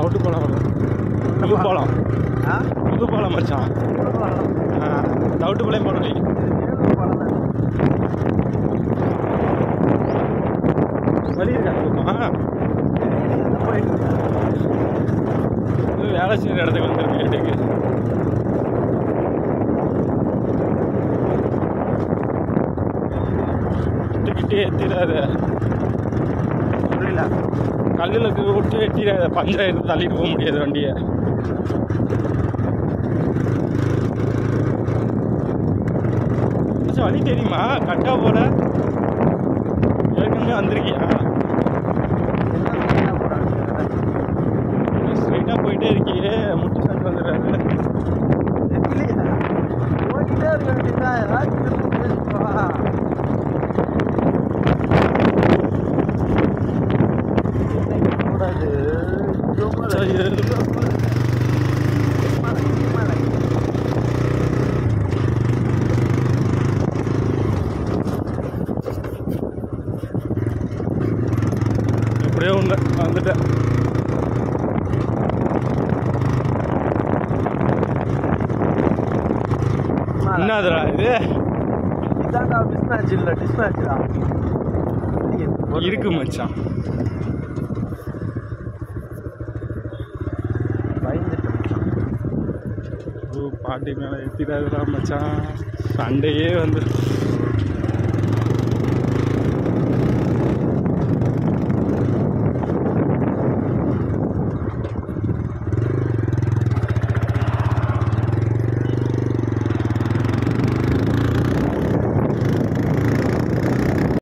தவிட்டு பாலம் வரும் புது பாலம் ஆ புது பாலம் மச்சான் ஆ, தவிட்டு பாளையம் போன வழி வழி இருக்கா அந்த பக்கம் இது வேலை செய்கிற இடத்துக்கு வந்துருக்கு வீட்டுக்கு கிட்டே ஏற்றிடாத புரியல கல்லில் விட்டு ஏற்றிடாத பஞ்சாயத்து தள்ளிட்டு போக முடியாது வண்டியை மச்சான், வழி தெரியுமா கட்டா போல ஏற்கனவே வந்திருக்கியா ஸ்ட்ரைட்டாக போயிட்டே இருக்கியே முட்டு சாமி வந்துடுறாரு போயிட்டே இருக்க வேண்டியதா ஏதாச்சும் பேசுவா கூடாது எப்படியோ ஒன்று வந்துட்டேன் என்னதுடா இது இதான்டா மிஸ்மேட்ச் இல்ல டிஸ்மேட்ச்டா இருக்கு மச்சான் பயந்துட்டேன் ஓ பாட்டி மேலே ஏற்றிடாதுடா மச்சான் சண்டையே வந்து